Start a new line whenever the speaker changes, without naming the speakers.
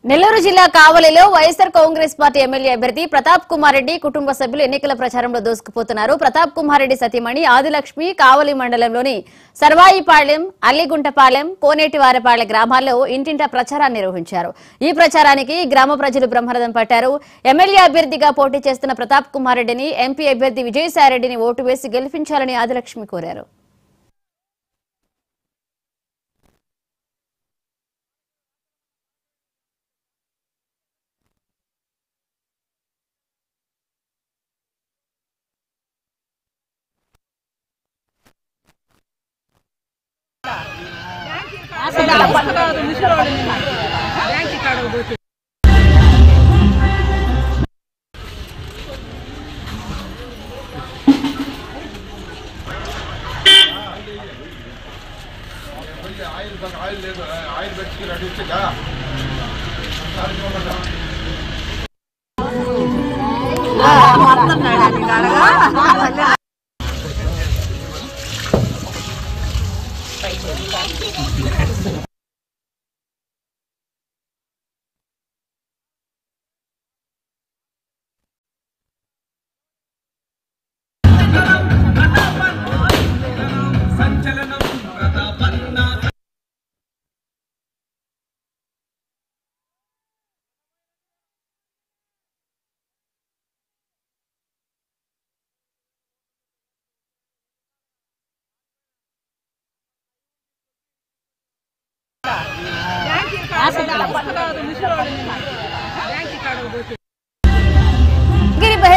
నెల్లూరు జిల్లా కావలిలో YSR Congress party MLA అభ్యర్థి ప్రతాప్ కుమార్ రెడ్డి కుటుంబ సభ్యులు ఎన్నికల ప్రచారంలో దూసుకుపోతున్నారు ప్రతాప్ కుమార్ రెడ్డి సతీమణి ఆదిలక్ష్మి కావలి మండలంలోని సర్వాయిపాళ్యం అల్లిగుంటపాలెం కోనేటివారపాళ్ల గ్రామాల్లో ఇంటింటా ప్రచారాన్ని నిర్వహించారు ఈ ప్రచారానికి గ్రామ ప్రజలు బ్రహ్మరథం పట్టారు ఎమ్మెల్యే అభ్యర్థిగా పోటీ చేస్తున్న ప్రతాప్ కుమార్ రెడ్డిని ఎంపీ అభ్యర్థి విజయసాయిరెడ్డిని ఓటు వేసి గెలిపించాలని ఆదిలక్ష్మి కోరారు
అసలు